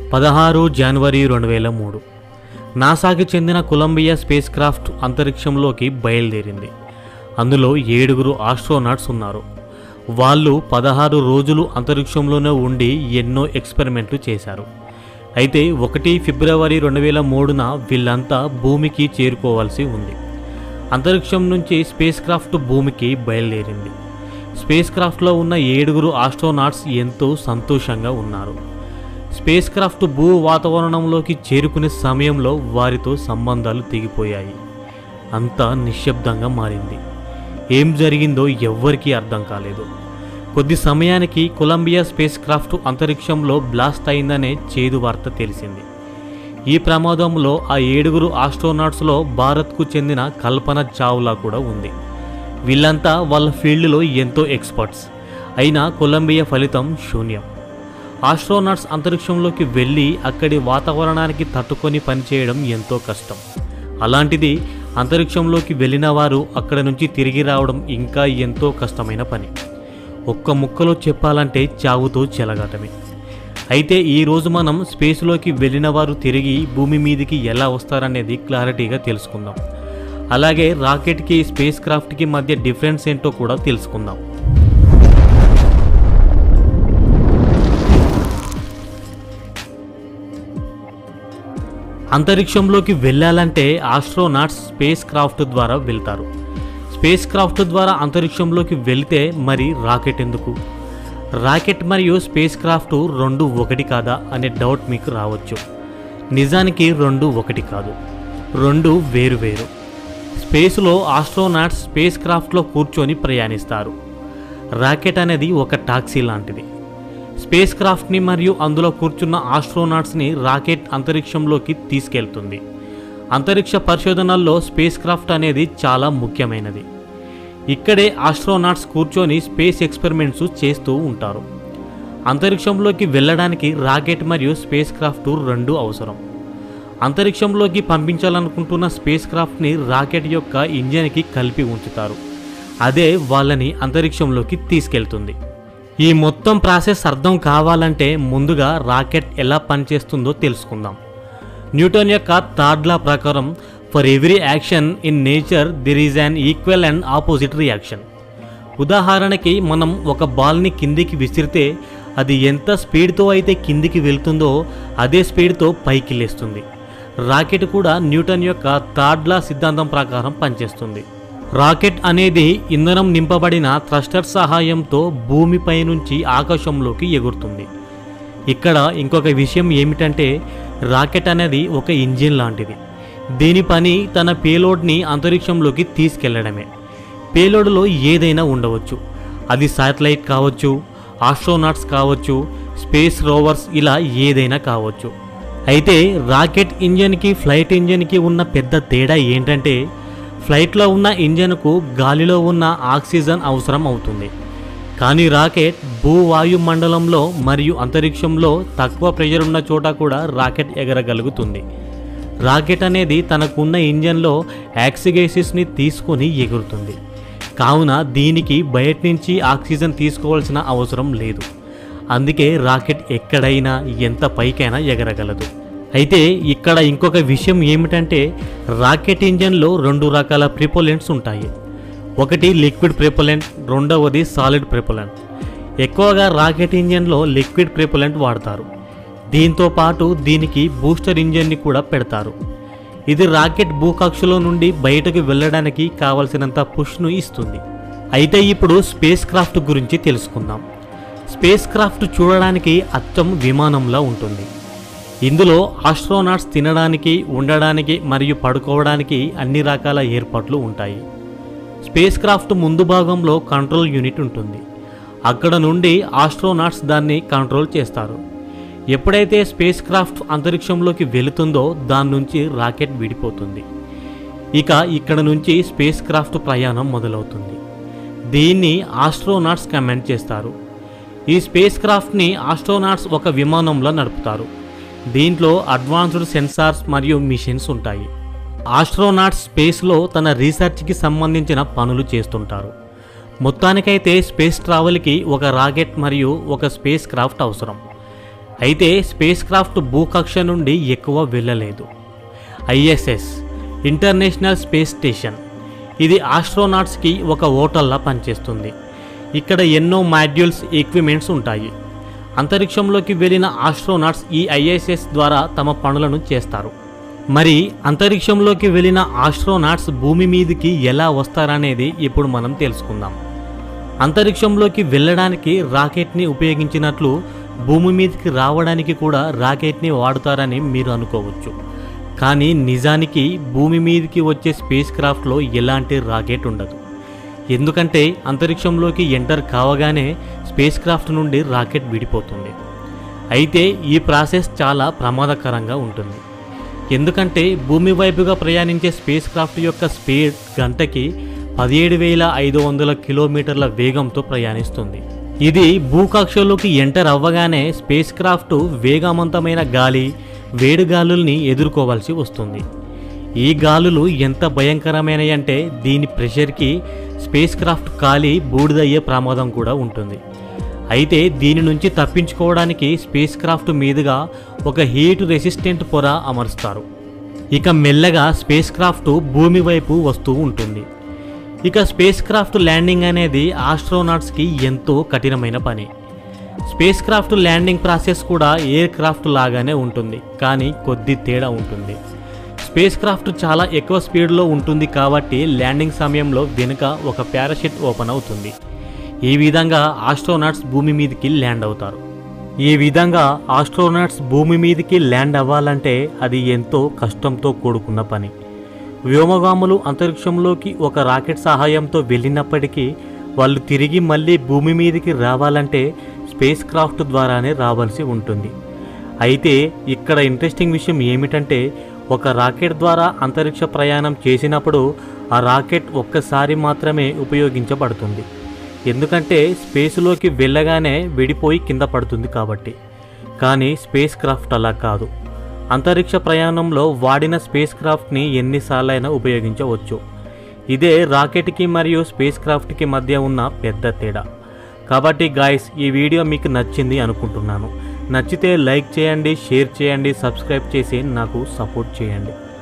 పదహారు జనవరి రెండు వేల మూడు నాసాకి చెందిన కొలంబియా స్పేస్ క్రాఫ్ట్ అంతరిక్షంలోకి బయలుదేరింది అందులో ఏడుగురు ఆస్ట్రోనాట్స్ ఉన్నారు వాళ్ళు పదహారు రోజులు అంతరిక్షంలోనే ఉండి ఎన్నో ఎక్స్పెరిమెంట్లు చేశారు అయితే ఒకటి ఫిబ్రవరి రెండు వేల మూడున వీళ్ళంతా భూమికి చేరుకోవాల్సి ఉంది అంతరిక్షం నుంచి స్పేస్ క్రాఫ్ట్ భూమికి బయలుదేరింది స్పేస్ క్రాఫ్ట్లో ఉన్న ఏడుగురు ఆస్ట్రోనాట్స్ ఎంతో సంతోషంగా ఉన్నారు స్పేస్ క్రాఫ్ట్ భూ వాతావరణంలోకి చేరుకునే సమయంలో వారితో సంబంధాలు తెగిపోయాయి అంతా నిశ్శబ్దంగా మారింది ఏం జరిగిందో ఎవ్వరికీ అర్థం కాలేదు కొద్ది సమయానికి కొలంబియా స్పేస్ క్రాఫ్ట్ అంతరిక్షంలో బ్లాస్ట్ అయిందనే చేదు వార్త తెలిసింది ఈ ప్రమాదంలో ఆ ఏడుగురు ఆస్ట్రోనాట్స్లో భారత్కు చెందిన కల్పన చావ్లా కూడా ఉంది వీళ్ళంతా వాళ్ళ ఫీల్డ్లో ఎంతో ఎక్స్పర్ట్స్ అయినా కొలంబియా ఫలితం శూన్యం ఆస్ట్రోనాట్స్ అంతరిక్షంలోకి వెళ్ళి అక్కడి వాతావరణానికి తట్టుకొని పనిచేయడం ఎంతో కష్టం అలాంటిది అంతరిక్షంలోకి వెళ్ళిన వారు అక్కడ నుంచి తిరిగి రావడం ఇంకా ఎంతో కష్టమైన పని ఒక్క ముక్కలో చెప్పాలంటే చావుతో చెలగాటమే అయితే ఈరోజు మనం స్పేస్లోకి వెళ్ళిన వారు తిరిగి భూమి మీదికి ఎలా వస్తారనేది క్లారిటీగా తెలుసుకుందాం అలాగే రాకెట్కి స్పేస్ క్రాఫ్ట్కి మధ్య డిఫరెన్స్ ఏంటో కూడా తెలుసుకుందాం అంతరిక్షంలోకి వెళ్ళాలంటే ఆస్ట్రోనాట్స్ స్పేస్ క్రాఫ్ట్ ద్వారా వెళ్తారు స్పేస్ క్రాఫ్ట్ ద్వారా అంతరిక్షంలోకి వెళితే మరి రాకెట్ ఎందుకు రాకెట్ మరియు స్పేస్ క్రాఫ్ట్ రెండు ఒకటి కాదా అనే డౌట్ మీకు రావచ్చు నిజానికి రెండు ఒకటి కాదు రెండు వేరు వేరు స్పేస్లో ఆస్ట్రోనాట్స్ స్పేస్ క్రాఫ్ట్లో కూర్చొని ప్రయాణిస్తారు రాకెట్ అనేది ఒక టాక్సీ లాంటిది స్పేస్ క్రాఫ్ట్ని మరియు అందులో కూర్చున్న ఆస్ట్రోనాట్స్ని రాకెట్ అంతరిక్షంలోకి తీసుకెళ్తుంది అంతరిక్ష పరిశోధనల్లో స్పేస్ క్రాఫ్ట్ అనేది చాలా ముఖ్యమైనది ఇక్కడే ఆస్ట్రోనాట్స్ కూర్చొని స్పేస్ ఎక్స్పెరిమెంట్స్ చేస్తూ ఉంటారు అంతరిక్షంలోకి వెళ్ళడానికి రాకెట్ మరియు స్పేస్ క్రాఫ్ట్ రెండు అవసరం అంతరిక్షంలోకి పంపించాలనుకుంటున్న స్పేస్ క్రాఫ్ట్ని రాకెట్ యొక్క ఇంజన్కి కలిపి ఉంచుతారు అదే వాళ్ళని అంతరిక్షంలోకి తీసుకెళ్తుంది ఈ మొత్తం ప్రాసెస్ అర్థం కావాలంటే ముందుగా రాకెట్ ఎలా పనిచేస్తుందో తెలుసుకుందాం న్యూటన్ యొక్క థర్డ్ లా ప్రకారం for every action in nature there is an equal and opposite reaction ఉదాహరణకి మనం ఒక బాల్ని కిందికి విసిరితే అది ఎంత స్పీడ్తో అయితే కిందికి వెళ్తుందో అదే స్పీడ్తో పైకి లేస్తుంది రాకెట్ కూడా న్యూటన్ యొక్క థర్డ్ లా సిద్ధాంతం ప్రకారం పనిచేస్తుంది రాకెట్ అనేది ఇంధనం నింపబడిన థ్రస్టర్ సహాయంతో భూమిపై నుంచి ఆకాశంలోకి ఎగురుతుంది ఇక్కడ ఇంకొక విషయం ఏమిటంటే రాకెట్ అనేది ఒక ఇంజిన్ లాంటిది దీని పని తన పేలోడ్ని అంతరిక్షంలోకి తీసుకెళ్లడమే పేలోడ్లో ఏదైనా ఉండవచ్చు అది శాటిలైట్ కావచ్చు ఆస్ట్రోనాట్స్ కావచ్చు స్పేస్ రోవర్స్ ఇలా ఏదైనా కావచ్చు అయితే రాకెట్ ఇంజన్కి ఫ్లైట్ ఇంజన్కి ఉన్న పెద్ద తేడా ఏంటంటే ఫ్లైట్లో ఉన్న ఇంజన్కు గాలిలో ఉన్న ఆక్సిజన్ అవసరం అవుతుంది కానీ రాకెట్ భూవాయు మండలంలో మరియు అంతరిక్షంలో తక్కువ ప్రెషర్ ఉన్న చోట కూడా రాకెట్ ఎగరగలుగుతుంది రాకెట్ అనేది తనకున్న ఇంజన్లో యాక్సిగేసిస్ని తీసుకొని ఎగురుతుంది కావున దీనికి బయట నుంచి ఆక్సిజన్ తీసుకోవాల్సిన అవసరం లేదు అందుకే రాకెట్ ఎక్కడైనా ఎంత పైకైనా ఎగరగలదు అయితే ఇక్కడ ఇంకొక విషయం ఏమిటంటే రాకెట్ ఇంజన్లో రెండు రకాల ప్రిపోలెంట్స్ ఉంటాయి ఒకటి లిక్విడ్ ప్రిపోలెంట్ రెండవది సాలిడ్ ప్రిపోలెంట్ ఎక్కువగా రాకెట్ ఇంజన్లో లిక్విడ్ ప్రిపోలెంట్ వాడతారు దీంతో పాటు దీనికి బూస్టర్ ఇంజన్ని కూడా పెడతారు ఇది రాకెట్ భూకక్షలో నుండి బయటకు వెళ్ళడానికి కావలసినంత పుష్ను ఇస్తుంది అయితే ఇప్పుడు స్పేస్ క్రాఫ్ట్ గురించి తెలుసుకుందాం స్పేస్ క్రాఫ్ట్ చూడడానికి అచ్చం విమానంలా ఉంటుంది ఇందులో ఆస్ట్రోనాట్స్ తినడానికి ఉండడానికి మరియు పడుకోవడానికి అన్ని రకాల ఏర్పాట్లు ఉంటాయి స్పేస్ క్రాఫ్ట్ ముందు భాగంలో కంట్రోల్ యూనిట్ ఉంటుంది అక్కడ నుండి ఆస్ట్రోనాట్స్ దాన్ని కంట్రోల్ చేస్తారు ఎప్పుడైతే స్పేస్ క్రాఫ్ట్ అంతరిక్షంలోకి వెళుతుందో దాని నుంచి రాకెట్ విడిపోతుంది ఇక ఇక్కడ నుంచి స్పేస్ క్రాఫ్ట్ ప్రయాణం మొదలవుతుంది దీన్ని ఆస్ట్రోనాట్స్ కమెంట్ చేస్తారు ఈ స్పేస్ క్రాఫ్ట్ని ఆస్ట్రోనాట్స్ ఒక విమానంలో నడుపుతారు దీంట్లో అడ్వాన్స్డ్ సెన్సార్స్ మరియు మిషన్స్ ఉంటాయి ఆస్ట్రోనాట్స్ స్పేస్లో తన రీసెర్చ్కి సంబంధించిన పనులు చేస్తుంటారు మొత్తానికైతే స్పేస్ ట్రావెల్కి ఒక రాకెట్ మరియు ఒక స్పేస్ క్రాఫ్ట్ అవసరం అయితే స్పేస్ క్రాఫ్ట్ భూకక్ష నుండి ఎక్కువ వెళ్ళలేదు ఐఎస్ఎస్ ఇంటర్నేషనల్ స్పేస్ స్టేషన్ ఇది ఆస్ట్రోనాట్స్కి ఒక హోటల్లా పనిచేస్తుంది ఇక్కడ ఎన్నో మాడ్యూల్స్ ఎక్విప్మెంట్స్ ఉంటాయి అంతరిక్షంలోకి వెళ్ళిన ఆస్ట్రోనాట్స్ ఈ ఐఎస్ఎస్ ద్వారా తమ పనులను చేస్తారు మరి అంతరిక్షంలోకి వెళ్ళిన ఆస్ట్రోనాట్స్ భూమి మీదకి ఎలా వస్తారనేది ఇప్పుడు మనం తెలుసుకుందాం అంతరిక్షంలోకి వెళ్ళడానికి రాకెట్ని ఉపయోగించినట్లు భూమి మీదకి రావడానికి కూడా రాకెట్ని వాడుతారని మీరు అనుకోవచ్చు కానీ నిజానికి భూమి మీదకి వచ్చే స్పేస్ క్రాఫ్ట్లో ఎలాంటి రాకెట్ ఉండదు ఎందుకంటే అంతరిక్షంలోకి ఎంటర్ కావగానే స్పేస్ క్రాఫ్ట్ నుండి రాకెట్ విడిపోతుంది అయితే ఈ ప్రాసెస్ చాలా ప్రమాదకరంగా ఉంటుంది ఎందుకంటే భూమి వైపుగా ప్రయాణించే స్పేస్ క్రాఫ్ట్ యొక్క స్పీడ్ గంటకి పదిహేడు వేల ఐదు వందల కిలోమీటర్ల వేగంతో ప్రయాణిస్తుంది ఇది భూకక్షలోకి ఎంటర్ అవ్వగానే స్పేస్ క్రాఫ్ట్ వేగవంతమైన గాలి వేడి గాలుల్ని ఎదుర్కోవాల్సి వస్తుంది ఈ గాలులు ఎంత భయంకరమైనవి అంటే దీని ప్రెషర్కి స్పేస్ క్రాఫ్ట్ కాలి బూడిదయ్యే ప్రమాదం కూడా ఉంటుంది అయితే దీని నుంచి తప్పించుకోవడానికి స్పేస్ క్రాఫ్ట్ మీదుగా ఒక హీట్ రెసిస్టెంట్ పొర అమరుస్తారు ఇక మెల్లగా స్పేస్ క్రాఫ్ట్ భూమి వైపు వస్తూ ఉంటుంది ఇక స్పేస్ క్రాఫ్ట్ ల్యాండింగ్ అనేది ఆస్ట్రోనాట్స్కి ఎంతో కఠినమైన పని స్పేస్ క్రాఫ్ట్ ల్యాండింగ్ ప్రాసెస్ కూడా ఎయిర్ క్రాఫ్ట్ లాగానే ఉంటుంది కానీ కొద్ది తేడా ఉంటుంది స్పేస్ క్రాఫ్ట్ చాలా ఎక్కువ స్పీడ్లో ఉంటుంది కాబట్టి ల్యాండింగ్ సమయంలో వెనుక ఒక పారాషూట్ ఓపెన్ అవుతుంది ఈ విధంగా ఆస్ట్రోనాట్స్ భూమి మీదకి ల్యాండ్ అవుతారు ఈ విధంగా ఆస్ట్రోనాట్స్ భూమి మీదకి ల్యాండ్ అవ్వాలంటే అది ఎంతో కష్టంతో కూడుకున్న పని వ్యోమగాములు అంతరిక్షంలోకి ఒక రాకెట్ సహాయంతో వెళ్ళినప్పటికీ వాళ్ళు తిరిగి మళ్ళీ భూమి మీదకి రావాలంటే స్పేస్ క్రాఫ్ట్ ద్వారానే రావాల్సి ఉంటుంది అయితే ఇక్కడ ఇంట్రెస్టింగ్ విషయం ఏమిటంటే ఒక రాకెట్ ద్వారా అంతరిక్ష ప్రయాణం చేసినప్పుడు ఆ రాకెట్ ఒక్కసారి మాత్రమే ఉపయోగించబడుతుంది ఎందుకంటే స్పేస్లోకి వెళ్ళగానే విడిపోయి కింద పడుతుంది కాబట్టి కానీ స్పేస్ క్రాఫ్ట్ అలా కాదు అంతరిక్ష ప్రయాణంలో వాడిన స్పేస్ క్రాఫ్ట్ని ఎన్నిసార్లైనా ఉపయోగించవచ్చు ఇదే రాకెట్కి మరియు స్పేస్ క్రాఫ్ట్కి మధ్య ఉన్న పెద్ద తేడా కాబట్టి గాయస్ ఈ వీడియో మీకు నచ్చింది అనుకుంటున్నాను నచ్చితే లైక్ చేయండి షేర్ చేయండి సబ్స్క్రైబ్ చేసి నాకు సపోర్ట్ చేయండి